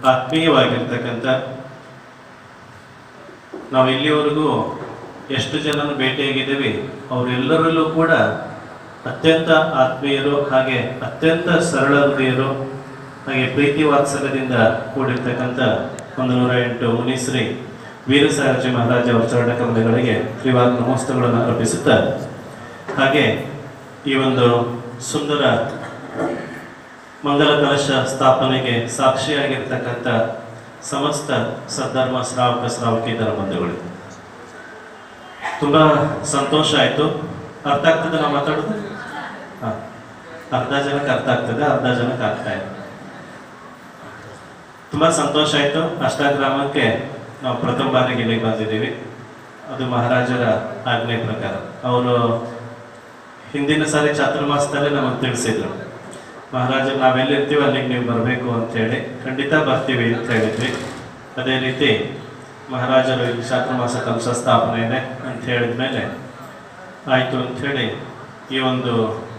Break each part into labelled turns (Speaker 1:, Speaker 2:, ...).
Speaker 1: ಆತ್ಮೀಯವಾಗಿರ್ತಕ್ಕಂಥ ನಾವು ಇಲ್ಲಿವರೆಗೂ ಎಷ್ಟು ಜನನ ಭೇಟಿಯಾಗಿದ್ದೀವಿ ಅವರೆಲ್ಲರಲ್ಲೂ ಕೂಡ ಅತ್ಯಂತ ಆತ್ಮೀಯರು ಹಾಗೆ ಅತ್ಯಂತ ಸರಳ ಹೃದಯರು ಹಾಗೆ ಪ್ರೀತಿ ವಾತ್ಸಲ್ಯದಿಂದ ಕೂಡಿರ್ತಕ್ಕಂಥ ಒಂದು ನೂರ ಎಂಟು ಮುನಿಶ್ರೀ ವೀರಸಾರಜಿ ಮಹಾರಾಜ ಅವರ ಚರಣ ಕಮಲಗಳಿಗೆ ಶ್ರೀವಾದ ನಮೋಸ್ತಗಳನ್ನು ಅರ್ಪಿಸುತ್ತಾ ಹಾಗೆ ಈ ಒಂದು ಸುಂದರ ಮಂಗಲ ಕಲಶ ಸ್ಥಾಪನೆಗೆ ಸಾಕ್ಷಿಯಾಗಿರ್ತಕ್ಕಂಥ ಸಮಸ್ತ ಸದ್ಧರ್ಮ ಶ್ರಾವಕ ಶ್ರಾವಕೇತರ ಬಂಧುಗಳು ತುಂಬಾ ಸಂತೋಷ ಆಯ್ತು ಅರ್ಥ ಆಗ್ತದೆ ನಾವು ಮಾತಾಡೋದು ಹಾ ಅರ್ಧ ಜನಕ್ಕೆ ಅರ್ಥ ಆಗ್ತದೆ ಅರ್ಧ ಜನಕ್ಕೆ ಆಗ್ತಾ ಇದೆ ತುಂಬಾ ಸಂತೋಷ ಆಯ್ತು ಅಷ್ಟಾಗ್ರಾಮಕ್ಕೆ ನಾವು ಪ್ರಥಮ ಬಾರಿಗೆ ಇಲ್ಲಿಗೆ ಬಂದಿದ್ದೀವಿ ಅದು ಮಹಾರಾಜರ ಆಜ್ಞೆ ಪ್ರಕಾರ ಅವರು ಹಿಂದಿನ ಸಾರಿ ಚಾತುರ್ಮಾಸದಲ್ಲೇ ನಮಗೆ ತಿಳಿಸಿದ್ರು ಮಹಾರಾಜ ನಾವೆಲ್ಲಿರ್ತೀವಿ ಅಲ್ಲಿಗೆ ನೀವು ಬರಬೇಕು ಅಂತೇಳಿ ಖಂಡಿತ ಬರ್ತೀವಿ ಅಂತ ಹೇಳಿದ್ವಿ ಅದೇ ರೀತಿ ಮಹಾರಾಜರು ಇಲ್ಲಿ ಚಾತುರ್ಮಾಸ ಕಲಶ ಸ್ಥಾಪನೆ ಇದೆ ಅಂತ ಹೇಳಿದ ಮೇಲೆ ಆಯಿತು ಅಂಥೇಳಿ ಈ ಒಂದು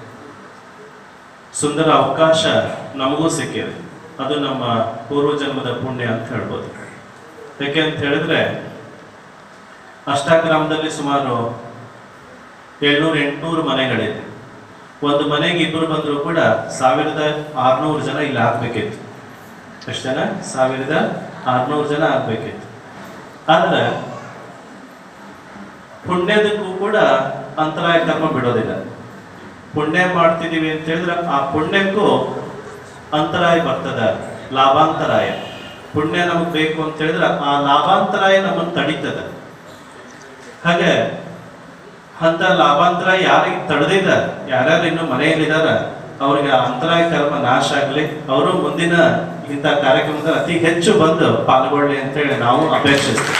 Speaker 1: ಸುಂದರ ಅವಕಾಶ ನಮಗೂ ಸಿಕ್ಕಿದೆ ಅದು ನಮ್ಮ ಪೂರ್ವಜನ್ಮದ ಪುಣ್ಯ ಅಂತ ಹೇಳ್ಬೋದು ಯಾಕೆ ಅಂತ ಹೇಳಿದ್ರೆ ಅಷ್ಟಾಗ್ರಾಮದಲ್ಲಿ ಸುಮಾರು ಏಳ್ನೂರು ಎಂಟುನೂರು ಮನೆಗಳಿದೆ ಒಂದು ಮನೆಗೆ ಇಬ್ಬರು ಬಂದರೂ ಕೂಡ ಸಾವಿರದ ಆರ್ನೂರು ಜನ ಇಲ್ಲಿ ಆಗ್ಬೇಕಿತ್ತು ಎಷ್ಟು ಜನ ಸಾವಿರದ ಆರ್ನೂರು ಜನ ಆಗ್ಬೇಕಿತ್ತು ಆದ್ರೆ ಪುಣ್ಯದಕ್ಕೂ ಕೂಡ ಅಂತರಾಯ ಕರ್ಮ ಬಿಡೋದಿಲ್ಲ ಪುಣ್ಯ ಮಾಡ್ತಿದೀವಿ ಅಂತ ಹೇಳಿದ್ರೆ ಆ ಪುಣ್ಯಕ್ಕೂ ಅಂತರಾಯ ಬರ್ತದ ಲಾಭಾಂತರಾಯ ಪುಣ್ಯ ನಮಗೆ ಬೇಕು ಅಂತ ಹೇಳಿದ್ರೆ ಆ ಲಾಭಾಂತರಾಯ ನಮ್ಮನ್ನು ತಡೀತದ ಹಾಗೆ ಅಂತ ಲಾಭಾಂತರ ಯಾರಿಗೆ ತಡೆದಿದ ಯಾರ್ಯಾರು ಇನ್ನು ಮನೆಯಲ್ಲಿದಾರ ಅವ್ರಿಗೆ ಆ ಅಂತರಾಯ ಕರ್ಮ ನಾಶ ಆಗ್ಲಿ ಅವರು ಮುಂದಿನ ಇಂಥ ಕಾರ್ಯಕ್ರಮದಲ್ಲಿ ಅತಿ ಹೆಚ್ಚು ಬಂದು ಪಾಲ್ಗೊಳ್ಳಿ ಅಂತೇಳಿ ನಾವು ಅಪೇಕ್ಷಿಸ್ತೀವಿ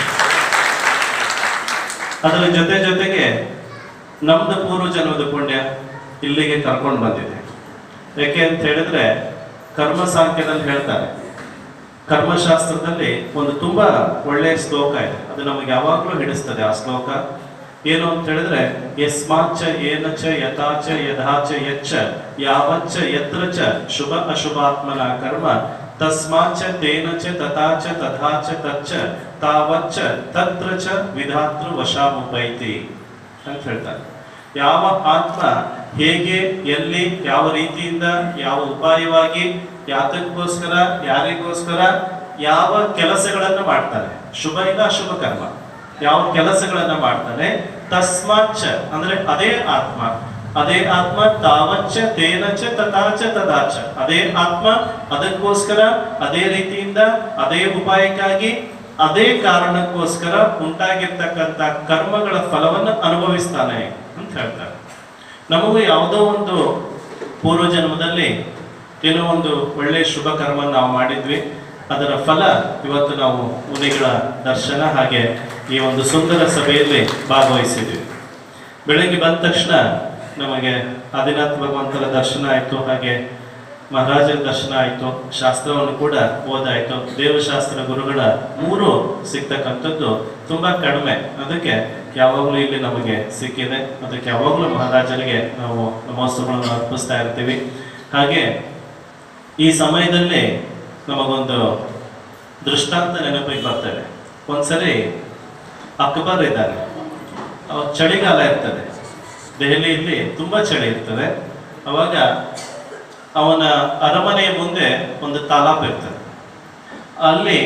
Speaker 1: ಅದರ ಜೊತೆ ಜೊತೆಗೆ ನಮ್ದು ಪೂರ್ವ ಜನ್ಮದ ಪುಣ್ಯ ಇಲ್ಲಿಗೆ ಕರ್ಕೊಂಡು ಬಂದಿದೆ ಯಾಕೆ ಅಂತ ಹೇಳಿದ್ರೆ ಕರ್ಮ ಸಾಂಖ್ಯದಲ್ಲಿ ಹೇಳ್ತಾರೆ ಕರ್ಮಶಾಸ್ತ್ರದಲ್ಲಿ ಒಂದು ತುಂಬಾ ಒಳ್ಳೆಯ ಶ್ಲೋಕ ಇದೆ ಅದು ನಮಗೆ ಯಾವಾಗಲೂ ಹಿಡಿಸ್ತದೆ ಆ ಶ್ಲೋಕ ಏನು ಅಂತ ಹೇಳಿದ್ರೆ ಯಸ್ಮಾಚ ಏನಚ ಯಥಾಚ ಯಥಾಚ ಯಚ್ಚ ಯಾವಚ್ಚ ಯತ್ರ ಚ ಶುಭ ಅಶುಭಾತ್ಮನ ಕರ್ಮ ತಸ್ಮಾಚ ತೇನ ಚ ತಥಾಚ ತಥಾಚ ತಚ್ಚ ತಾವಚ್ಚ ತತ್ರ ಚ ವಿಧಾತೃ ವಶಾಮುಪೈತಿ ಅಂತ ಹೇಳ್ತಾರೆ ಯಾವ ಆತ್ಮ ಹೇಗೆ ಎಲ್ಲಿ ಯಾವ ರೀತಿಯಿಂದ ಯಾವ ಉಪಾಯವಾಗಿ ಯಾತಕ್ಕೋಸ್ಕರ ಯಾರಿಗೋಸ್ಕರ ಯಾವ ಕೆಲಸಗಳನ್ನ ಮಾಡ್ತಾನೆ ಶುಭ ಇಲ್ಲ ಅಶುಭ ಕರ್ಮ ಯಾವ ಕೆಲಸಗಳನ್ನ ಮಾಡ್ತಾನೆ ತಸ್ಮಾಚ ಅಂದ್ರೆ ಅದೇ ಆತ್ಮ ಅದೇ ಆತ್ಮ ತಾವಚ್ಚ ತೇನಚ ತಥಾಚ ತದಾಚ ಅದೇ ಆತ್ಮ ಅದಕ್ಕೋಸ್ಕರ ಅದೇ ರೀತಿಯಿಂದ ಅದೇ ಉಪಾಯಕ್ಕಾಗಿ ಅದೇ ಕಾರಣಕ್ಕೋಸ್ಕರ ಉಂಟಾಗಿರ್ತಕ್ಕಂಥ ಕರ್ಮಗಳ ಫಲವನ್ನು ಅನುಭವಿಸ್ತಾನೆ ಅಂತ ಹೇಳ್ತಾರೆ ನಮಗೂ ಯಾವುದೋ ಒಂದು ಪೂರ್ವ ಜನ್ಮದಲ್ಲಿ ಏನೋ ಒಂದು ಒಳ್ಳೆ ಶುಭ ಕರ್ಮ ನಾವು ಮಾಡಿದ್ವಿ ಅದರ ಫಲ ಇವತ್ತು ನಾವು ಮುನಿಗಳ ದರ್ಶನ ಹಾಗೆ ಈ ಒಂದು ಸುಂದರ ಸಭೆಯಲ್ಲಿ ಭಾಗವಹಿಸಿದ್ವಿ ಬೆಳಗ್ಗೆ ಬಂದ ತಕ್ಷಣ ನಮಗೆ ಆದಿನಾಥ್ ಭಗವಂತರ ದರ್ಶನ ಆಯಿತು ಹಾಗೆ ಮಹಾರಾಜರ ದರ್ಶನ ಆಯಿತು ಶಾಸ್ತ್ರವನ್ನು ಕೂಡ ಓದಾಯಿತು ದೇವಶಾಸ್ತ್ರ ಗುರುಗಳ ಮೂರು ಸಿಗ್ತಕ್ಕಂಥದ್ದು ತುಂಬಾ ಕಡಿಮೆ ಅದಕ್ಕೆ ಯಾವಾಗಲೂ ಇಲ್ಲಿ ನಮಗೆ ಸಿಕ್ಕಿದೆ ಅದಕ್ಕೆ ಯಾವಾಗಲೂ ಮಹಾರಾಜರಿಗೆ ನಾವು ನಮೋತ್ಸವಗಳನ್ನು ಅರ್ಪಿಸ್ತಾ ಇರ್ತೀವಿ ಹಾಗೆ ಈ ಸಮಯದಲ್ಲಿ ನಮಗೊಂದು ದೃಷ್ಟಾಂತ ನೆನಪಿಗೆ ಬರ್ತದೆ ಒಂದ್ಸರಿ ಅಕ್ಬರ್ ಇದ್ದಾರೆ ಅವಾಗ ಚಳಿಗಾಲ ಇರ್ತದೆ ದೆಹಲಿಯಲ್ಲಿ ತುಂಬಾ ಚಳಿ ಇರ್ತದೆ ಅವಾಗ ಅವನ ಅರಮನೆಯ ಮುಂದೆ ಒಂದು ತಾಲಾಬ್ ಇರ್ತದೆ ಅಲ್ಲಿ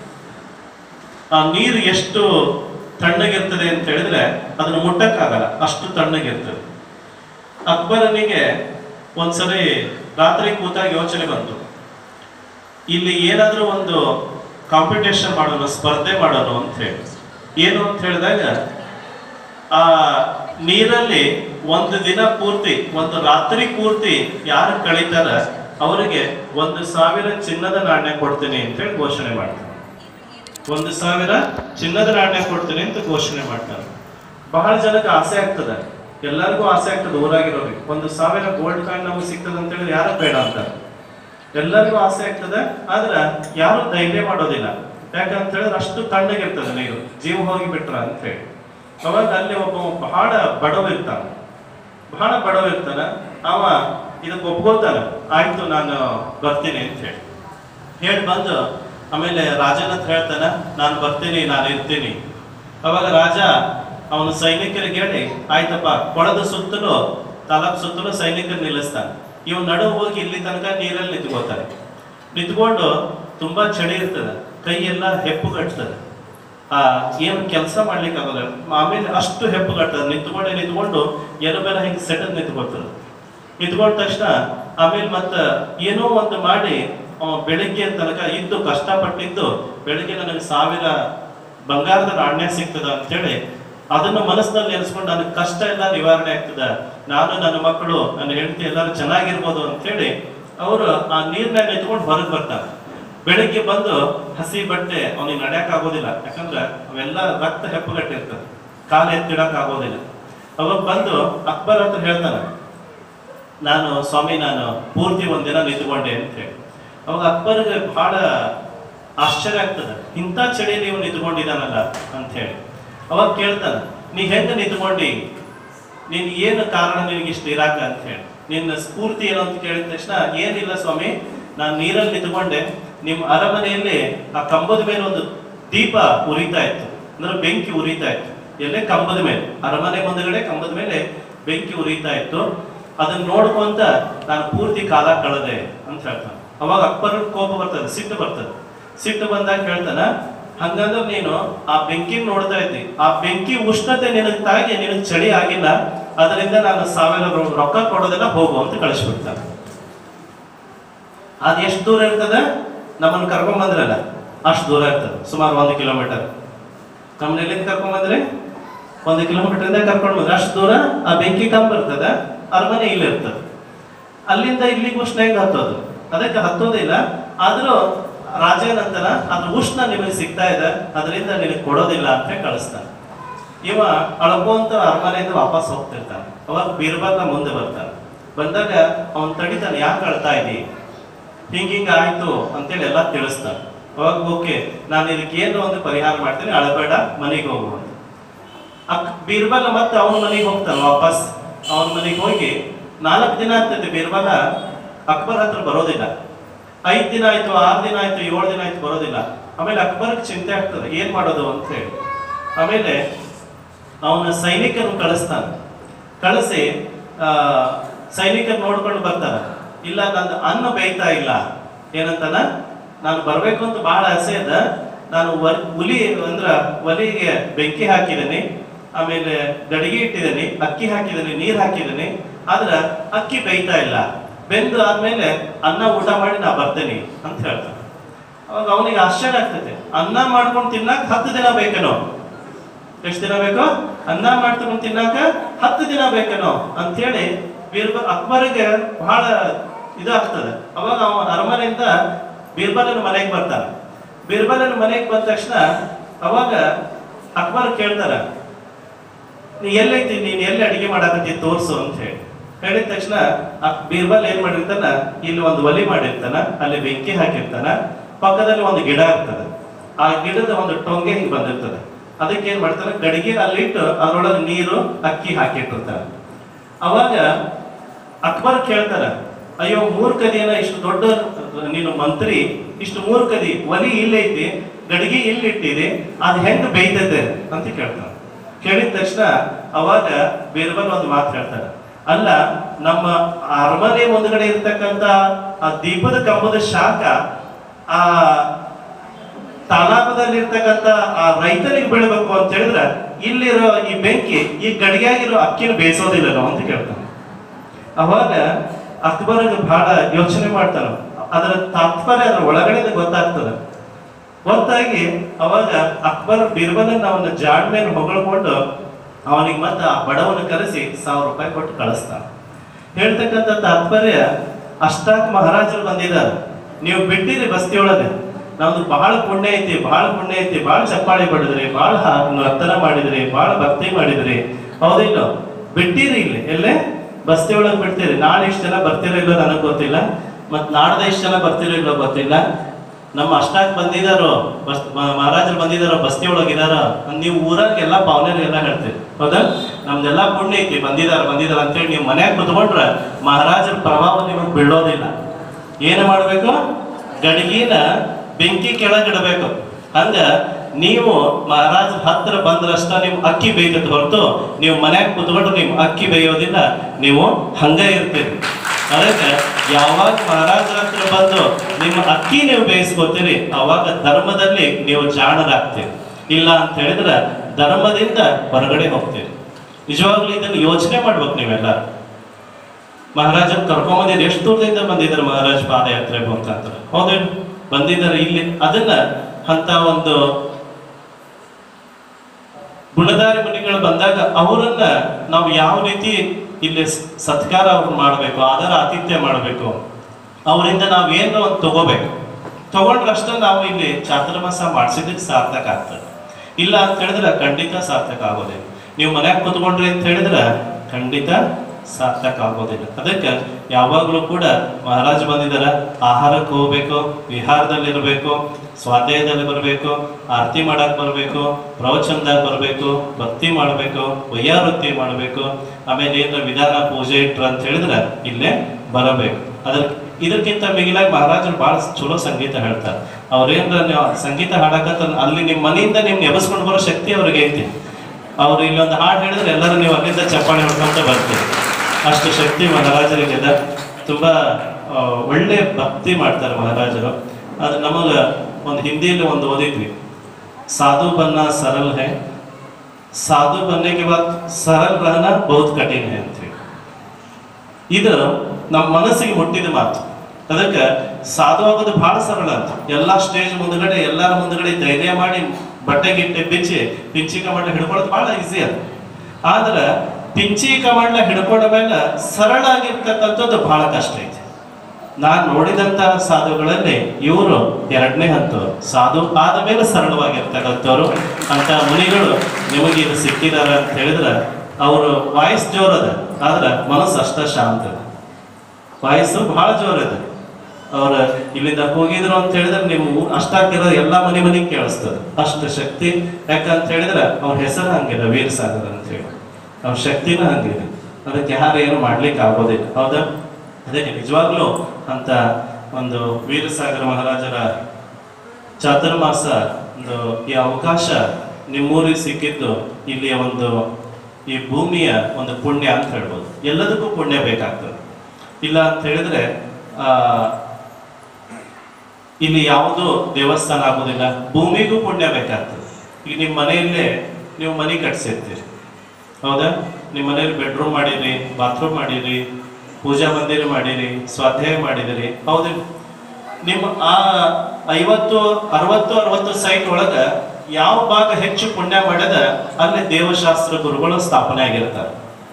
Speaker 1: ಆ ನೀರು ಎಷ್ಟು ತಣ್ಣಗಿರ್ತದೆ ಅಂತ ಹೇಳಿದ್ರೆ ಅದನ್ನು ಮುಟ್ಟಕ್ಕಾಗಲ್ಲ ಅಷ್ಟು ತಣ್ಣಗಿರ್ತದೆ ಅಕ್ಬರನಿಗೆ ಒಂದ್ಸರಿ ರಾತ್ರಿ ಕೂತಾಗ ಯೋಚನೆ ಬಂತು ಇಲ್ಲಿ ಏನಾದ್ರೂ ಒಂದು ಕಾಂಪಿಟೇಷನ್ ಮಾಡೋಣ ಸ್ಪರ್ಧೆ ಮಾಡೋಣ ಅಂತ ಹೇಳಿ ಏನು ಅಂತ ಹೇಳಿದಾಗ ಆ ನೀರಲ್ಲಿ ಒಂದು ದಿನ ಪೂರ್ತಿ ಒಂದು ರಾತ್ರಿ ಪೂರ್ತಿ ಯಾರು ಕಳೀತಾರ ಅವರಿಗೆ ಒಂದು ಸಾವಿರ ಚಿನ್ನದ ನಾಣ್ಯ ಕೊಡ್ತೀನಿ ಅಂತ ಹೇಳಿ ಘೋಷಣೆ ಮಾಡ್ತಾರೆ ಒಂದು ಸಾವಿರ ಚಿನ್ನದ ನಾಣ್ಯ ಕೊಡ್ತೀನಿ ಅಂತ ಘೋಷಣೆ ಮಾಡ್ತಾರೆ ಬಹಳ ಜನಕ್ಕೆ ಆಸೆ ಆಗ್ತದೆ ಎಲ್ಲರಿಗೂ ಆಸೆ ಆಗ್ತದೆ ಊರಾಗಿರೋರಿಗೆ ಒಂದು ಸಾವಿರ ಗೋಲ್ಡ್ ಕಾಯಿನ್ ನಮಗೆ ಸಿಗ್ತದೆ ಅಂತ ಹೇಳಿ ಯಾರು ಬೇಡ ಅಂತಾರೆ ಎಲ್ಲರಿಗೂ ಆಸೆ ಆಗ್ತದೆ ಆದ್ರೆ ಯಾರು ಧೈರ್ಯ ಮಾಡೋದಿಲ್ಲ ಯಾಕಂತ ಹೇಳಿದ್ರೆ ಅಷ್ಟು ತಣ್ಣಗಿರ್ತದೆ ನೀರು ಜೀವ ಹೋಗಿ ಬಿಟ್ರ ಅಂತ ಹೇಳಿ ಅವಾಗ ಅಲ್ಲಿ ಒಬ್ಬ ಬಹಳ ಬಡವ ಇರ್ತಾನೆ ಬಹಳ ಬಡವ ಇರ್ತಾನ ಅವ ಇದಕ್ಕೆ ಒಪ್ಕೋತಾನ ಆಯ್ತು ನಾನು ಬರ್ತೀನಿ ಅಂತ ಹೇಳಿ ಹೇಳಿ ಬಂದು ಆಮೇಲೆ ರಾಜನ ಹತ್ರ ಹೇಳ್ತಾನೆ ನಾನು ಬರ್ತೀನಿ ನಾನು ಇರ್ತೀನಿ ಅವಾಗ ರಾಜ ಅವನು ಸೈನಿಕರಿಗೆ ಹೇಳಿ ಆಯ್ತಪ್ಪ ಕೊಳದ ಸುತ್ತಲೂ ತಾಲೂಕ್ ಸುತ್ತಲೂ ಸೈನಿಕರು ನಿಲ್ಲಿಸ್ತಾನೆ ಇವ್ ನಡು ಹೋಗಿ ಇಲ್ಲಿ ತನಕ ನೀರಲ್ಲಿ ನಿಂತ್ಕೋತಾರೆ ನಿಂತ್ಕೊಂಡು ತುಂಬಾ ಚಳಿ ಇರ್ತದೆ ಕೈ ಎಲ್ಲ ಹೆಪ್ಪುಗಟ್ತದೆ ಆ ಏನು ಕೆಲಸ ಮಾಡ್ಲಿಕ್ಕೆ ಆಗಲ್ಲ ಆಮೇಲೆ ಅಷ್ಟು ಹೆಪ್ಪುಗಟ್ಟದ ನಿಂತ್ಕೊಂಡೆ ನಿಂತ್ಕೊಂಡು ಎಲುಬೆಲ್ಲ ಹಿಂಗೆ ಸೆಟದ್ ನಿಂತ್ಕೊಳ್ತದೆ ನಿಂತ್ಕೊಂಡ ತಕ್ಷಣ ಆಮೇಲೆ ಮತ್ತ ಏನೋ ಒಂದು ಮಾಡಿ ಅವ ಬೆಳಿಗ್ಗೆ ತನಕ ಇದ್ದು ಕಷ್ಟಪಟ್ಟಿದ್ದು ಬೆಳಿಗ್ಗೆ ನನಗೆ ಸಾವಿರ ಬಂಗಾರದ ನಾಣ್ಯ ಸಿಗ್ತದ ಅಂತ ಹೇಳಿ ಅದನ್ನ ಮನಸ್ಸಿನಲ್ಲಿ ನೆನೆಸ್ಕೊಂಡು ನನಗೆ ಕಷ್ಟ ಎಲ್ಲ ನಿವಾರಣೆ ಆಗ್ತದ ನಾನು ನನ್ನ ಮಕ್ಕಳು ನನ್ನ ಹೆಂಡತಿ ಎಲ್ಲರೂ ಚೆನ್ನಾಗಿರ್ಬೋದು ಅಂತ ಹೇಳಿ ಅವರು ಆ ನೀರ್ನಾಗ ನಿಂತ್ಕೊಂಡು ಹೊರಗೆ ಬರ್ತಾರೆ ಬೆಳಿಗ್ಗೆ ಬಂದು ಹಸಿ ಬಟ್ಟೆ ಅವನಿಗೆ ನಡ್ಯಕ್ ಆಗೋದಿಲ್ಲ ಯಾಕಂದ್ರೆ ಅವೆಲ್ಲ ರಕ್ತ ಹೆಪ್ಪುಗಟ್ಟಿರ್ತದೆ ಕಾಲು ಎತ್ತಿಡಕ್ ಆಗೋದಿಲ್ಲ ಅವಾಗ ಬಂದು ಅಕ್ಬರ್ ಹತ್ರ ಹೇಳ್ತಾನೆ ನಾನು ಸ್ವಾಮಿ ನಾನು ಪೂರ್ತಿ ಒಂದಿನ ನಿಂತ್ಕೊಂಡೆ ಅಂತ ಹೇಳಿ ಅವಾಗ ಅಕ್ಬರ್ಗೆ ಬಹಳ ಆಶ್ಚರ್ಯ ಆಗ್ತದೆ ಇಂಥ ಚಳಿ ನೀವು ನಿಂತ್ಕೊಂಡಿದ್ದಾನಲ್ಲ ಅಂತ ಹೇಳಿ ಅವಾಗ ಕೇಳ್ತಾನೆ ನೀ ಹೆಂಗ ನಿಂತ್ಕೊಂಡಿ ನೀನ್ ಏನು ಕಾರಣ ನಿನಗೆ ಇಷ್ಟು ಇರಾಕ ಅಂತ ಹೇಳಿ ನಿನ್ನ ಸ್ಫೂರ್ತಿ ಏನು ಅಂತ ಕೇಳಿದ ತಕ್ಷಣ ಏನಿಲ್ಲ ಸ್ವಾಮಿ ನಾನು ನೀರಲ್ಲಿ ನಿಂತ್ಕೊಂಡೆ ನಿಮ್ಮ ಅರಮನೆಯಲ್ಲಿ ಆ ಕಂಬದ ಮೇಲೆ ಒಂದು ದೀಪ ಉರಿತಾ ಇತ್ತು ಅಂದ್ರೆ ಬೆಂಕಿ ಉರಿತಾ ಇತ್ತು ಎಲ್ಲೇ ಕಂಬದ ಮೇಲೆ ಅರಮನೆ ಮುಂದಗಡೆ ಕಂಬದ ಮೇಲೆ ಬೆಂಕಿ ಉರಿತಾ ಇತ್ತು ಅದನ್ನ ನೋಡ್ಕೊಂತ ನಾನು ಪೂರ್ತಿ ಕಾಲ ಕಳೆದೆ ಅಂತ ಹೇಳ್ತಾನೆ ಅವಾಗ ಅಕ್ಬರ್ ಕೋಪ ಬರ್ತದೆ ಸಿಟ್ಟು ಬರ್ತದೆ ಸಿಟ್ಟು ಬಂದಾಗ ಹೇಳ್ತಾನ ಹಂಗಂದ್ರೆ ನೀನು ಆ ಬೆಂಕಿ ನೋಡ್ತಾ ಇದ್ದಿ ಆ ಬೆಂಕಿ ಉಷ್ಣತೆ ನಿನಗೆ ತಾಗಿ ನಿನಗೆ ಚಳಿ ಆಗಿಲ್ಲ ಅದರಿಂದ ನಾನು ಸಾವಿರ ರೊ- ರೊಕ್ಕ ಕೊಡೋದೆಲ್ಲ ಹೋಗು ಅಂತ ಕಳಿಸ್ಬಿಡ್ತಾನೆ ಅದ್ ಎಷ್ಟು ದೂರ ಇರ್ತದೆ ನಮ್ಮನ್ನ ಕರ್ಕೊಂಡ್ ಬಂದ್ರಲ್ಲ ಅಷ್ಟು ದೂರ ಇರ್ತದೆ ಸುಮಾರು ಒಂದು ಕಿಲೋಮೀಟರ್ ನಮ್ಮನ್ನ ಎಲ್ಲಿಂದ ಕರ್ಕೊಂಡ್ ಬಂದ್ರಿ ಒಂದು ಕಿಲೋಮೀಟರ್ ಇಂದ ಕರ್ಕೊಂಡ್ ಬಂದ್ರೆ ಅಷ್ಟು ದೂರ ಆ ಬೆಂಕಿ ಕಂಬ ಇರ್ತದೆ ಅರಮನೆ ಇಲ್ಲಿ ಇರ್ತದೆ ಅಲ್ಲಿಂದ ಇಲ್ಲಿಗೆ ಉಷ್ಣ ಹೆಂಗ್ ಹತ್ತೋದು ಅದಕ್ಕೆ ಹತ್ತೋದಿಲ್ಲ ಆದ್ರೂ ರಾಜನಂತರ ಅದ್ರ ಉಷ್ಣ ನಿಮಗೆ ಸಿಗ್ತಾ ಇದೆ ಅದರಿಂದ ನಿನಗೆ ಕೊಡೋದಿಲ್ಲ ಅಂತ ಕಳಿಸ್ತಾನೆ ಇವ ಅಳ್ಕೊಂತ ಅರಮನೆಯಿಂದ ವಾಪಸ್ ಹೋಗ್ತಿರ್ತಾನೆ ಅವಾಗ ಬೀರ್ಬಲ್ನ ಮುಂದೆ ಬರ್ತಾನೆ ಬಂದಾಗ ಅವನ್ ತಡಿತಾನೆ ಯಾಕೆ ಅಳ್ತಾ ಇದ್ದಿ ಹಿಂಗ ಹಿಂಗ ಆಯ್ತು ಅಂತೇಳಿ ಎಲ್ಲ ತಿಳಿಸ್ತಾನೆ ಅವಾಗ ಓಕೆ ನಾನು ಇದಕ್ಕೆ ಏನು ಒಂದು ಪರಿಹಾರ ಮಾಡ್ತೀನಿ ಅಳಬೇಡ ಮನೆಗೆ ಹೋಗು ಅಂತ ಅಕ್ ಬೀರ್ಬಲ್ ಮತ್ತೆ ಅವನ ಮನೆಗೆ ಹೋಗ್ತಾನೆ ವಾಪಸ್ ಅವನ ಮನೆಗೆ ಹೋಗಿ ನಾಲ್ಕು ದಿನ ಆಗ್ತೈತೆ ಬೀರ್ಬಲ ಅಕ್ಬರ್ ಹತ್ರ ಬರೋದಿಲ್ಲ ಐದ್ ದಿನ ಆಯ್ತು ಆರು ದಿನ ಆಯ್ತು ಏಳು ದಿನ ಆಯ್ತು ಬರೋದಿಲ್ಲ ಆಮೇಲೆ ಅಕ್ಬರ್ಗೆ ಚಿಂತೆ ಆಗ್ತದೆ ಏನ್ ಮಾಡೋದು ಅಂತ ಹೇಳಿ ಆಮೇಲೆ ಅವನ ಸೈನಿಕರನ್ನು ಕಳಿಸ್ತಾನೆ ಕಳಿಸಿ ಆ ಸೈನಿಕರು ನೋಡ್ಕೊಂಡು ಬರ್ತಾನೆ ಇಲ್ಲ ನಂದು ಅನ್ನ ಬೇಯ್ತಾ ಇಲ್ಲ ಏನಂತಾನ ನಾನು ಬರ್ಬೇಕು ಅಂತ ಬಹಳ ಆಸೆ ಅದ ನಾನು ವ- ಹುಲಿ ಅಂದ್ರ ಒಲಿಗೆ ಬೆಂಕಿ ಹಾಕಿದ್ದೀನಿ ಆಮೇಲೆ ಗಡಿಗೆ ಇಟ್ಟಿದ್ದೀನಿ ಅಕ್ಕಿ ಹಾಕಿದ್ದೀನಿ ನೀರ್ ಹಾಕಿದ್ದೀನಿ ಆದ್ರ ಅಕ್ಕಿ ಬೇಯ್ತಾ ಇಲ್ಲ ಬೆಂದು ಆದ್ಮೇಲೆ ಅನ್ನ ಊಟ ಮಾಡಿ ನಾ ಬರ್ತೇನೆ ಅಂತ ಹೇಳ್ತಾನೆ ಅವಾಗ ಅವನಿಗೆ ಆಶ್ಚರ್ಯ ಆಗ್ತೈತೆ ಅನ್ನ ಮಾಡ್ಕೊಂಡು ತಿನ್ನಕ್ ಹತ್ತು ದಿನ ಬೇಕೇನೋ ಎಷ್ಟು ದಿನ ಬೇಕು ಅನ್ನ ಮಾಡ್ಕೊಂಡು ತಿನ್ನಾಕ ಹತ್ತು ದಿನ ಬೇಕೇನೋ ಅಂತೇಳಿ ಬೀರ್ಬಲ್ ಅಕ್ಬರಿಗೆ ಬಹಳ ಇದಾಗ್ತದೆ ಅವಾಗ ಅವ ಅರಮನೆಯಿಂದ ಬೀರ್ಬಲನ ಮನೆಗೆ ಬರ್ತಾನೆ ಬೀರ್ಬಲನ ಮನೆಗೆ ಬಂದ ತಕ್ಷಣ ಅವಾಗ ಅಕ್ಬರ್ ಕೇಳ್ತಾರ ನೀ ಎಲ್ಲೈತಿ ನೀನ್ ಎಲ್ಲಿ ಅಡಿಗೆ ಮಾಡಾಕತ್ತಿ ತೋರ್ಸು ಅಂತ ಹೇಳಿ ಹೇಳಿದ ತಕ್ಷಣ ಅಕ್- ಬೀರ್ಬಲ್ ಏನ್ ಮಾಡಿರ್ತಾನ ಇಲ್ಲಿ ಒಂದು ಒಲಿ ಮಾಡಿರ್ತಾನ ಅಲ್ಲಿ ಬೆಂಕಿ ಹಾಕಿರ್ತಾನ ಪಕ್ಕದಲ್ಲಿ ಒಂದು ಗಿಡ ಇರ್ತದೆ ಆ ಗಿಡದ ಒಂದು ಟೊಂಗೆ ಹಿಂಗ್ ಬಂದಿರ್ತದೆ ಅದಕ್ಕೆ ಏನ್ ಮಾಡ್ತಾನೆ ಗಡಿಗೆ ಅಲ್ಲಿಟ್ಟು ಅದ್ರೊಳಗೆ ನೀರು ಅಕ್ಕಿ ಹಾಕಿಟ್ಟಿರ್ತಾನೆ ಅವಾಗ ಅಕ್ಬರ್ ಕೇಳ್ತಾರ ಅಯ್ಯೋ ಮೂರ್ಖದಿಯನ ಇಷ್ಟು ದೊಡ್ಡ ನೀನು ಮಂತ್ರಿ ಇಷ್ಟು ಮೂರ್ಖದಿ ಒಲಿ ಇಲ್ಲೈತಿ ಗಡಿಗೆ ಇಲ್ಲಿಟ್ಟಿದೆ ಅದ್ ಹೆಂಗ್ ಬೇಯ್ತದೆ ಅಂತ ಕೇಳ್ತಾನೆ ಕೇಳಿದ ತಕ್ಷಣ ಅವಾಗ ಬೀರ್ಬಲ್ ಒಂದು ಮಾತು ಹೇಳ್ತಾನೆ ಅಲ್ಲ ನಮ್ಮ ಅರಮನೆ ಮುಂದ್ಗಡೆ ಇರ್ತಕ್ಕಂತ ಆ ದೀಪದ ಕಂಬದ ಶಾಖ ಆ ತಾಲಾಪದಲ್ಲಿರ್ತಕ್ಕಂಥ ಆ ರೈತನಿಗೆ ಬೆಳಿಬೇಕು ಅಂತ ಹೇಳಿದ್ರೆ ಇಲ್ಲಿರೋ ಈ ಬೆಂಕಿ ಈ ಗಡಿಗೆಯಾಗಿರೋ ಅಕ್ಕಿನ ಬೇಯಿಸೋದಿಲ್ಲ ನಾವು ಅಂತ ಕೇಳ್ತಾನೆ ಅವಾಗ ಅಕ್ಬರ್ಗೆ ಬಹಳ ಯೋಚನೆ ಮಾಡ್ತಾನ ಅದರ ತಾತ್ಪರ್ಯ ಅದರ ಒಳಗಡೆ ಗೊತ್ತಾಗ್ತದೆ ಗೊತ್ತಾಗಿ ಅವಾಗ ಅಕ್ಬರ್ ಬೀರ್ಬಲನ್ನ ಅವನ ಜಾಡ್ಮೇಲೆ ಹೊಗಳ್ಕೊಂಡು ಅವನಿಗೆ ಮತ್ತೆ ಆ ಬಡವನ ಕರೆಸಿ ಸಾವಿರ ರೂಪಾಯಿ ಕೊಟ್ಟು ಕಳಿಸ್ತಾನೆ ಹೇಳ್ತಕ್ಕಂಥ ತಾತ್ಪರ್ಯ ಅಷ್ಟಾಕ್ ಮಹಾರಾಜರು ಬಂದಿದ್ದಾರೆ ನೀವು ಬಿಟ್ಟಿರಿ ಬಸ್ತಿಯೊಳಗೆ ನಮ್ದು ಬಹಳ ಪುಣ್ಯ ಐತಿ ಬಹಳ ಪುಣ್ಯ ಐತಿ ಬಹಳ ಚಪ್ಪಾಳಿ ಬಡಿದ್ರಿ ಬಹಳ ನರ್ತನ ಮಾಡಿದ್ರಿ ಬಹಳ ಭಕ್ತಿ ಮಾಡಿದ್ರಿ ಹೌದಿಲ್ಲ ಬಿಟ್ಟಿರಿ ಇಲ್ಲಿ ಎಲ್ಲೇ ಬಸ್ತಿ ಒಳಗೆ ಬಿಡ್ತೀರಿ ನಾಳೆ ಇಷ್ಟು ಜನ ಬರ್ತಿರೋ ಇಲ್ಲೋ ನನಗೆ ಗೊತ್ತಿಲ್ಲ ಮತ್ ನಾಡ್ದ ಇಷ್ಟು ಜನ ಬರ್ತಿರೋ ಇಲ್ಲೋ ಗೊತ್ತಿಲ್ಲ ನಮ್ಮ ಅಷ್ಟಾಕ್ ಬಂದಿದಾರೋ ಬಸ್ ಮ- ಮಹಾರಾಜರು ಬಂದಿದಾರೋ ಬಸ್ತಿ ಒಳಗಿದಾರ ನೀವು ಊರಾಗ ಎಲ್ಲಾ ಪಾವನೆಲ್ಲ ಹೇಳ್ತೀರಿ ಹೌದಾ ನಮ್ದೆಲ್ಲ ಪುಣ್ಯ ಐತಿ ಬಂದಿದಾರ ಬಂದಿದಾರ ಅಂತೇಳಿ ನೀವು ಮನ್ಯಾಗ ಕುತ್ಕೊಂಡ್ರ ಮಹಾರಾಜರ ಪ್ರಭಾವ ನಿಮಗೆ ಬೀಳೋದಿಲ್ಲ ಏನು ಮಾಡ್ಬೇಕು ಗಡಿಗಿನ ಬೆಂಕಿ ಕೆಳಗಿಡಬೇಕು ಹಂಗ ನೀವು ಮಹಾರಾಜ ಹತ್ರ ಬಂದ್ರಷ್ಟ ನೀವು ಅಕ್ಕಿ ಬೇಯ್ತದ ಹೊರತು ನೀವು ಮನ್ಯಾಗ ಕುತ್ಕೊಂಡು ನೀವು ಅಕ್ಕಿ ಬೇಯೋದಿಲ್ಲ ನೀವು ಹಂಗ ಇರ್ತೀರಿ ಅದಕ್ಕೆ ಯಾವಾಗ ಮಹಾರಾಜರ ಹತ್ರ ಬಂದು ನಿಮ್ಮ ಅಕ್ಕಿ ನೀವು ಬೇಯಿಸ್ಕೋತೀರಿ ಅವಾಗ ಧರ್ಮದಲ್ಲಿ ನೀವು ಜಾಣರಾಗ್ತೀರಿ ಇಲ್ಲ ಅಂತ ಹೇಳಿದ್ರೆ ಧರ್ಮದಿಂದ ಹೊರಗಡೆ ಹೋಗ್ತೀರಿ ನಿಜವಾಗ್ಲೂ ಇದನ್ನು ಯೋಚನೆ ಮಾಡ್ಬೇಕು ನೀವೆಲ್ಲ ಮಹಾರಾಜ ಕರ್ಕೊಂಬಂದಿದ್ದು ಎಷ್ಟು ದೂರದಿಂದ ಬಂದಿದ್ದಾರೆ ಮಹಾರಾಜ ಪಾದಯಾತ್ರೆ ಮುಖಾಂತರ ಹೌದೇನು ಬಂದಿದ್ದಾರೆ ಇಲ್ಲಿ ಅದನ್ನ ಅಂತ ಒಂದು ಗುಣದಾರಿ ಮುನಿಗಳು ಬಂದಾಗ ಅವರನ್ನ ನಾವು ಯಾವ ರೀತಿ ಇಲ್ಲಿ ಸ್- ಸತ್ಕಾರ ಅವ್ರು ಮಾಡಬೇಕು ಆದರ ಆತಿಥ್ಯ ಮಾಡಬೇಕು ಅವರಿಂದ ನಾವು ಏನೋ ಒಂದು ತಗೋಬೇಕು ತಗೊಂಡ್ರಷ್ಟ ನಾವು ಇಲ್ಲಿ ಚಾತುರ್ಮಾಸ ಮಾಡಿಸಿದ್ದಕ್ಕೆ ಸಾರ್ಥಕ ಆಗ್ತದೆ ಇಲ್ಲ ಅಂತ ಹೇಳಿದ್ರೆ ಖಂಡಿತ ಸಾರ್ಥಕ ಆಗೋದಿಲ್ಲ ನೀವು ಮನ್ಯಾಗ ಕೂತ್ಕೊಂಡ್ರಿ ಅಂತ ಹೇಳಿದ್ರೆ ಖಂಡಿತ ಸಾರ್ಥಕ ಆಗೋದಿಲ್ಲ ಅದಕ್ಕೆ ಯಾವಾಗಲೂ ಕೂಡ ಮಹಾರಾಜ ಬಂದಿದ್ದಾರ ಆಹಾರಕ್ಕೆ ಹೋಗ್ಬೇಕು ವಿಹಾರದಲ್ಲಿ ಇರಬೇಕು ಸ್ವಾಧ್ಯಾಯದಲ್ಲಿ ಬರಬೇಕು ಆರತಿ ಮಾಡಕ್ ಬರಬೇಕು ಪ್ರವಚನದಾಗ ಬರಬೇಕು ಭಕ್ತಿ ಮಾಡಬೇಕು ವೈಯಾವೃತ್ತಿ ಮಾಡಬೇಕು ಆಮೇಲೆ ಏನಾರ ವಿಧಾನ ಪೂಜೆ ಇಟ್ರ ಅಂತ ಹೇಳಿದ್ರೆ ಇಲ್ಲೇ ಬರಬೇಕು ಅದ್ರ ಇದಕ್ಕಿಂತ ಮಿಗಿಲಾಗಿ ಮಹಾರಾಜರು ಬಹಳ ಚಲೋ ಸಂಗೀತ ಹೇಳ್ತಾರೆ ಅವ್ರೇನ್ರ ನೀವು ಸಂಗೀತ ಹಾಡಕತ್ತ ಅಲ್ಲಿ ನಿಮ್ಮ ಮನೆಯಿಂದ ನಿಮ್ನ ಎಬಸ್ಕೊಂಡು ಬರೋ ಶಕ್ತಿ ಅವ್ರಿಗೆ ಐತಿ ಅವ್ರು ಇಲ್ಲೊಂದು ಹಾಡು ಹೇಳಿದ್ರೆ ಎಲ್ಲರೂ ನೀವು ಅಲ್ಲಿಂದ ಚಪ್ಪಾಳೆ ಹೊಡ್ಕೊಂತ ಬರ್ತೀರಿ ಅಷ್ಟು ಶಕ್ತಿ ಮಹಾರಾಜರಿಗಿದೆ ತುಂಬಾ ಆ, ಒಳ್ಳೆ ಭಕ್ತಿ ಮಾಡ್ತಾರೆ ಮಹಾರಾಜರು ಅದು ನಮಗ ಒಂದು ಹಿಂದಿಯಲ್ಲಿ ಒಂದು ಓದಿದ್ವಿ ಸಾಧು ಬನ್ನ ಸರಲ್ ಹೈ ಸಾಧು बनने के बाद सरल रहना बहुत कठिन है ಅಂತ ಹೇಳಿ ಇದು ನಮ್ಮ ಮನಸ್ಸಿಗೆ ಮುಟ್ಟಿದ ಮಾತು ಅದಕ್ಕೆ ಸಾಧು ಆಗೋದು ಬಹಳ ಸರಳ ಅಂತ ಎಲ್ಲಾ ಸ್ಟೇಜ್ ಮುಂದ್ಗಡೆ ಎಲ್ಲಾರ ಮುಂದ್ಗಡೆ ಧೈರ್ಯ ಮಾಡಿ ಬಟ್ಟೆ ಗಿಟ್ಟೆ ಬಿಚ್ಚಿ ಪಿಂಚಿ ಕಮಂಡ ಹಿಡ್ಕೊಳ್ಳೋದು ಬಹಳ ಈಸಿ ಅದು ಆದ್ರೆ ಪಿಂಚಿ ಕಮಂಡ ಹಿಡ್ಕೊಂಡ ಮೇಲೆ ಸರಳ ಆಗಿರ್ತಕ್ಕಂಥದ್ದು ಬಹಳ ಕಷ್ಟ ಐತಿ ನಾನ್ ನೋಡಿದಂತ ಸಾಧುಗಳಲ್ಲಿ ಇವರು ಎರಡನೇ ಹಂತವ್ರು ಸಾಧು ಆದ ಮೇಲೆ ಸರಳವಾಗಿರ್ತಕ್ಕಂಥವ್ರು ಅಂತ ಮುನಿಗಳು ನಿಮಗೆ ಇದು ಸಿಕ್ಕಿದಾರ ಅಂತ ಹೇಳಿದ್ರೆ ಅವರು ವಾಯ್ಸ್ ಜೋರದ ಆದ್ರೆ ಮನಸ್ಸು ಅಷ್ಟ ಶಾಂತ ಅದ ವಾಯ್ಸು ಬಹಳ ಜೋರದ ಅವ್ರ ಇಲ್ಲಿಂದ ಹೋಗಿದ್ರು ಅಂತ ಹೇಳಿದ್ರೆ ನೀವು ಅಷ್ಟಾಕಿರೋ ಎಲ್ಲಾ ಮನೆ ಮನೆಗೆ ಕೇಳಿಸ್ತದೆ ಅಷ್ಟು ಶಕ್ತಿ ಯಾಕಂತ ಹೇಳಿದ್ರೆ ಅವ್ರ ಹೆಸರು ಹಂಗಿದೆ ವೀರ ಸಾಗರ ಅಂತ ಹೇಳಿ ಅವ್ರ ಶಕ್ತಿನ ಹಂಗಿದೆ ಅದಕ್ಕೆ ಯಾರು ಏನು ಮಾಡ್ಲಿಕ್ಕೆ ಆಗೋದಿಲ್ಲ ಹೌದಾ ಅದಕ್ಕೆ ನಿಜವಾಗ್ಲೂ ಅಂತ ಒಂದು ವೀರಸಾಗರ ಮಹಾರಾಜರ ಚಾತುರ್ಮಾಸ ಒಂದು ಈ ಅವಕಾಶ ನಿಮ್ಮೂರಿಗೆ ಸಿಕ್ಕಿದ್ದು ಇಲ್ಲಿಯ ಒಂದು ಈ ಭೂಮಿಯ ಒಂದು ಪುಣ್ಯ ಅಂತ ಹೇಳ್ಬೋದು ಎಲ್ಲದಕ್ಕೂ ಪುಣ್ಯ ಬೇಕಾಗ್ತದೆ ಇಲ್ಲ ಅಂತ ಹೇಳಿದ್ರೆ ಆ ಇಲ್ಲಿ ಯಾವುದೂ ದೇವಸ್ಥಾನ ಆಗೋದಿಲ್ಲ ಭೂಮಿಗೂ ಪುಣ್ಯ ಬೇಕಾಗ್ತದೆ ಈಗ ನಿಮ್ಮ ಮನೆಯಲ್ಲೇ ನೀವು ಮನೆ ಕಟ್ಸಿರ್ತೀರಿ ಹೌದಾ ನಿಮ್ಮ ಮನೆಯಲ್ಲಿ ಬೆಡ್ರೂಮ್ ಮಾಡಿರಿ ಬಾತ್ರೂಮ್ ಮಾಡಿರಿ ಪೂಜಾ ಮಂದಿರ ಮಾಡಿರಿ ಸ್ವಾಧ್ಯಾಯ ಮಾಡಿದಿರಿ ಹೌದು ನಿಮ್ಮ ಆ ಐವತ್ತು ಅರವತ್ತು ಅರವತ್ತು ಸೈಟ್ ಒಳಗ ಯಾವ ಭಾಗ ಹೆಚ್ಚು ಪುಣ್ಯ ಮಾಡದ ಅಲ್ಲಿ ದೇವಶಾಸ್ತ್ರ ಗುರುಗಳು ಸ್ಥಾಪನೆ ಆಗಿರ್ತಾರೆ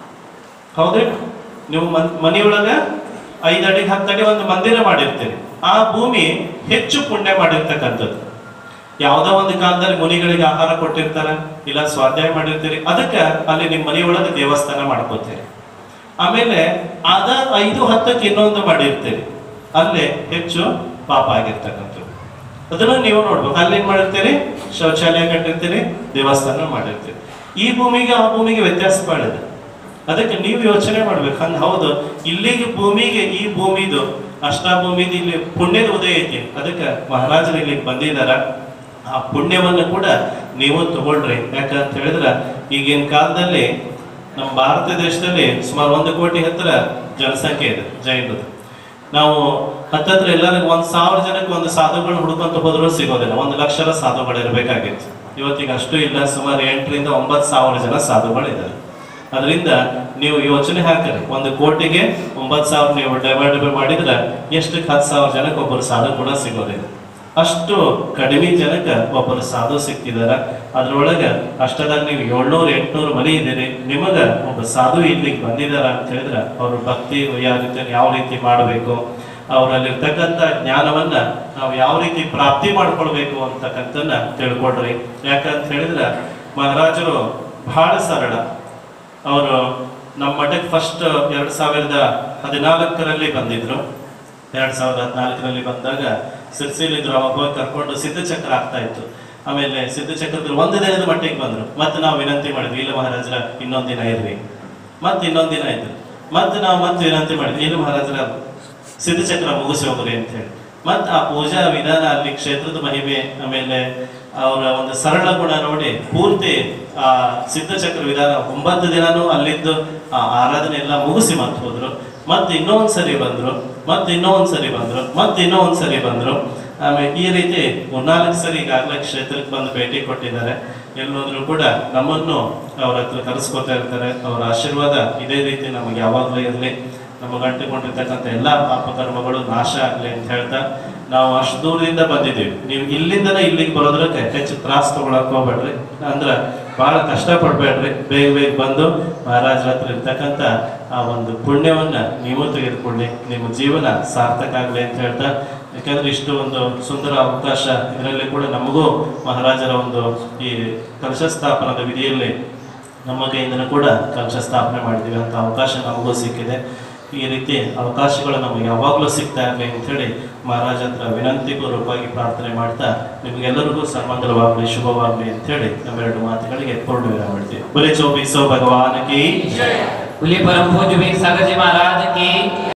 Speaker 1: ಹೌದ್ರಿ ನೀವು ಮನ್ ಮನೆಯೊಳಗ ಐದು ಅಡಿ ಹತ್ತು ಅಡಿ ಒಂದು ಮಂದಿರ ಮಾಡಿರ್ತೀರಿ ಆ ಭೂಮಿ ಹೆಚ್ಚು ಪುಣ್ಯ ಮಾಡಿರ್ತಕ್ಕಂಥದ್ದು ಯಾವುದೋ ಒಂದು ಕಾಲದಲ್ಲಿ ಮುನಿಗಳಿಗೆ ಆಹಾರ ಕೊಟ್ಟಿರ್ತಾರ ಇಲ್ಲ ಸ್ವಾಧ್ಯಾಯ ಮಾಡಿರ್ತೀರಿ ಅದಕ್ಕೆ ಅಲ್ಲಿ ನಿಮ್ಮ ಮನೆಯೊಳಗೆ ದೇವಸ್ಥಾನ ಮಾಡ್ಕೋತೀರಿ ಆಮೇಲೆ ಅದ ಐದು ಹತ್ತಕ್ಕೆ ಇನ್ನೊಂದು ಮಾಡಿರ್ತೀರಿ ಅಲ್ಲೇ ಹೆಚ್ಚು ಪಾಪ ಆಗಿರ್ತಕ್ಕಂಥದ್ದು ಅದನ್ನು ನೀವು ನೋಡ್ಬೇಕು ಅಲ್ಲಿ ಏನ್ ಮಾಡಿರ್ತೀರಿ ಶೌಚಾಲಯ ಕಟ್ಟಿರ್ತೀರಿ ದೇವಸ್ಥಾನ ಮಾಡಿರ್ತೀರಿ ಈ ಭೂಮಿಗೆ ಆ ಭೂಮಿಗೆ ವ್ಯತ್ಯಾಸ ಮಾಡಿದೆ ಅದಕ್ಕೆ ನೀವು ಯೋಚನೆ ಮಾಡ್ಬೇಕು ಹಂಗ ಹೌದು ಇಲ್ಲಿಗೆ ಭೂಮಿಗೆ ಈ ಭೂಮಿದು ಅಷ್ಟ ಭೂಮಿದು ಇಲ್ಲಿ ಪುಣ್ಯದ ಉದಯ ಐತಿ ಅದಕ್ಕೆ ಮಹಾರಾಜರು ಇಲ್ಲಿಗೆ ಬಂದಿದಾರ ಆ ಪುಣ್ಯವನ್ನು ಕೂಡ ನೀವು ತಗೊಳ್ರಿ ಯಾಕಂತ ಹೇಳಿದ್ರ ಈಗಿನ ಕಾಲದಲ್ಲಿ ನಮ್ಮ ಭಾರತ ದೇಶದಲ್ಲಿ ಸುಮಾರು ಒಂದು ಕೋಟಿ ಹತ್ತಿರ ಜನಸಂಖ್ಯೆ ಇದೆ ಜೈನರದು ನಾವು ಹತ್ತತ್ರ ಎಲ್ಲರಿಗೂ ಒಂದ್ ಸಾವಿರ ಜನಕ್ಕೆ ಒಂದು ಸಾಧುಗಳನ್ನ ಹುಡುಕೊಂತ ಹೋದ್ರೂ ಸಿಗೋದಿಲ್ಲ ಒಂದು ಲಕ್ಷರ ಸಾಧುಗಳು ಇರಬೇಕಾಗಿತ್ತು ಇವತ್ತಿಗೆ ಅಷ್ಟು ಇಲ್ಲ ಸುಮಾರು ಎಂಟರಿಂದ ಒಂಬತ್ತು ಸಾವಿರ ಜನ ಸಾಧುಗಳಿದ್ದಾರೆ ಅದರಿಂದ ನೀವು ಯೋಚನೆ ಹಾಕಿರಿ ಒಂದು ಕೋಟಿಗೆ ಒಂಬತ್ತು ಸಾವಿರ ನೀವು ಡಿವೈಡ್ ಮಾಡಿದ್ರೆ ಎಷ್ಟಕ್ಕೆ ಹತ್ತು ಸಾವಿರ ಜನಕ್ಕೆ ಒಬ್ಬರು ಸಾಧು ಕೂಡ ಸಿಗೋದಿಲ್ಲ ಅಷ್ಟು ಕಡಿಮೆ ಜನಕ್ಕೆ ಒಬ್ಬರು ಸಾಧು ಸಿಕ್ಕಿದಾರ ಅದ್ರೊಳಗೆ ಅಷ್ಟದಾಗ ನೀವು ಏಳ್ನೂರು ಎಂಟ್ನೂರು ಮನೆ ಇದ್ದೀರಿ ನಿಮಗ ಒಬ್ಬ ಸಾಧು ಇಲ್ಲಿಗೆ ಬಂದಿದಾರ ಅಂತ ಹೇಳಿದ್ರೆ ಅವ್ರ ಭಕ್ತಿ ಯಾವ ರೀತಿ ಯಾವ ರೀತಿ ಮಾಡಬೇಕು ಅವರಲ್ಲಿರ್ತಕ್ಕಂಥ ಜ್ಞಾನವನ್ನ ನಾವು ಯಾವ ರೀತಿ ಪ್ರಾಪ್ತಿ ಮಾಡ್ಕೊಳ್ಬೇಕು ಅಂತಕ್ಕಂಥನ್ನ ತಿಳ್ಕೊಡ್ರಿ ಯಾಕಂತ ಹೇಳಿದ್ರೆ ಮಹಾರಾಜರು ಬಹಳ ಸರಳ ಅವರು ನಮ್ಮ ಮಠಕ್ಕೆ ಫಸ್ಟ್ ಎರಡ್ ಸಾವಿರದ ಹದಿನಾಲ್ಕರಲ್ಲಿ ಬಂದಿದ್ರು ಎರಡ್ ಸಾವಿರದ ಹದಿನಾಲ್ಕರಲ್ಲಿ ಬಂದಾಗ ಸಿರ್ಸಿಲಿದ್ರು ಅವಾಗ ಹೋಗಿ ಕರ್ಕೊಂಡು ಸಿದ್ಧಚಕ್ರ ಆಗ್ತಾ ಇತ್ತು ಆಮೇಲೆ ಸಿದ್ಧಚಕ್ರದಲ್ಲಿ ಒಂದು ದಿನದ ಮಟ್ಟಿಗೆ ಬಂದ್ರು ಮತ್ತೆ ನಾವು ವಿನಂತಿ ಮಾಡಿದ್ವಿ ಇಲ್ಲ ಮಹಾರಾಜರ ಇನ್ನೊಂದ್ ದಿನ ಇರ್ರಿ ಮತ್ತೆ ಇನ್ನೊಂದ್ ದಿನ ಇದ್ರು ಮತ್ತೆ ನಾವು ಮತ್ತೆ ವಿನಂತಿ ಮಾಡಿದ್ವಿ ಇಲ್ಲ ಮಹಾರಾಜರ ಸಿದ್ಧಚಕ್ರ ಮುಗಿಸಿ ಹೋಗ್ರಿ ಅಂತ ಹೇಳಿ ಮತ್ತು ಆ ಪೂಜಾ ವಿಧಾನ ಅಲ್ಲಿ ಕ್ಷೇತ್ರದ ಮಹಿಮೆ ಆಮೇಲೆ ಅವರ ಒಂದು ಸರಳ ಗುಣ ನೋಡಿ ಪೂರ್ತಿ ಆ ಸಿದ್ಧಚಕ್ರ ವಿಧಾನ ಒಂಬತ್ತು ದಿನನೂ ಅಲ್ಲಿದ್ದು ಆ ಆರಾಧನೆ ಎಲ್ಲ ಮುಗಿಸಿ ಮತ್ತೆ ಹೋದ್ರು ಮತ್ತೆ ಇನ್ನೂ ಒಂದ್ ಸರಿ ಬಂದ್ರು ಮತ್ತೆ ಇನ್ನೂ ಒಂದ್ ಸರಿ ಬಂದ್ರು ಮತ್ತೆ ಇನ್ನೂ ಒಂದ್ ಸರಿ ಬಂದ್ರು ಆಮೇಲೆ ಈ ರೀತಿ ಮೂರ್ನಾಲ್ಕು ಸರಿ ಈಗಾಗಲೇ ಕ್ಷೇತ್ರಕ್ಕೆ ಬಂದು ಭೇಟಿ ಕೊಟ್ಟಿದ್ದಾರೆ ಎಲ್ಲೋದ್ರೂ ಕೂಡ ನಮ್ಮನ್ನು ಅವ್ರ ಹತ್ರ ಕರೆಸ್ಕೊತಾ ಇರ್ತಾರೆ ಅವರ ಆಶೀರ್ವಾದ ಇದೇ ರೀತಿ ನಮಗೆ ಯಾವಾಗಲೂ ಇರಲಿ ನಮಗೆ ಅಂಟಿಕೊಂಡಿರ್ತಕ್ಕಂಥ ಎಲ್ಲ ಪಾಪಕರ್ಮಗಳು ನಾಶ ಆಗಲಿ ಅಂತ ಹೇಳ್ತಾ ನಾವು ಅಷ್ಟು ದೂರದಿಂದ ಬಂದಿದ್ದೀವಿ ನೀವು ಇಲ್ಲಿಂದನೇ ಇಲ್ಲಿಗೆ ಬರೋದ್ರಕ್ಕೆ ಹೆಚ್ಚು ತ್ರಾಸ ತಗೊಳಕ್ ಹೋಗ್ಬೇಡ್ರಿ ಅಂದ್ರೆ ಬಹಳ ಕಷ್ಟ ಪಡ್ಬೇಡ್ರಿ ಬೇಗ ಬೇಗ ಬಂದು ಮಹಾರಾಜರ ಹತ್ರ ಇರ್ತಕ್ಕಂಥ ಆ ಒಂದು ಪುಣ್ಯವನ್ನ ನೀವು ತೆಗೆದುಕೊಳ್ಳಿ ನಿಮ್ಮ ಜೀವನ ಸಾರ್ಥಕ ಆಗಲಿ ಅಂತ ಹೇಳ್ತಾ ಯಾಕಂದ್ರೆ ಇಷ್ಟು ಒಂದು ಸುಂದರ ಅವಕಾಶ ಇದರಲ್ಲಿ ಕೂಡ ನಮಗೂ ಮಹಾರಾಜರ ಒಂದು ಈ ಕಲಶ ಸ್ಥಾಪನದ ವಿಧಿಯಲ್ಲಿ ನಮ್ಮ ಕೈಯಿಂದನೂ ಕೂಡ ಕಲಶ ಸ್ಥಾಪನೆ ಮಾಡಿದ್ದೀವಿ ಅಂತ ಅವಕಾಶ ನಮಗೂ ಸಿಕ್ಕಿದೆ ಈ ರೀತಿ ಅವಕಾಶಗಳು ನಮಗೆ ಯಾವಾಗಲೂ ಸಿಗ್ತಾ ಇರಲಿ ಅಂಥೇಳಿ ಮಹಾರಾಜ ಹತ್ರ ವಿನಂತಿ ಪೂರ್ವಕವಾಗಿ ಪ್ರಾರ್ಥನೆ ಮಾಡ್ತಾ ನಿಮಗೆಲ್ಲರಿಗೂ ಸನ್ಮಂಗಲವಾಗಲಿ ಶುಭವಾಗಲಿ ಅಂಥೇಳಿ ನಮ್ಮೆರಡು ಮಾತುಗಳಿಗೆ ಪೂರ್ಣ ವಿರಾಮ ಮಾಡ್ತೀವಿ ಬಲಿ ಚೌಬೀಸೋ ಭಗವಾನ್ ಕಿ
Speaker 2: बोलिए परम पूज्य वीर सागर जी महाराज की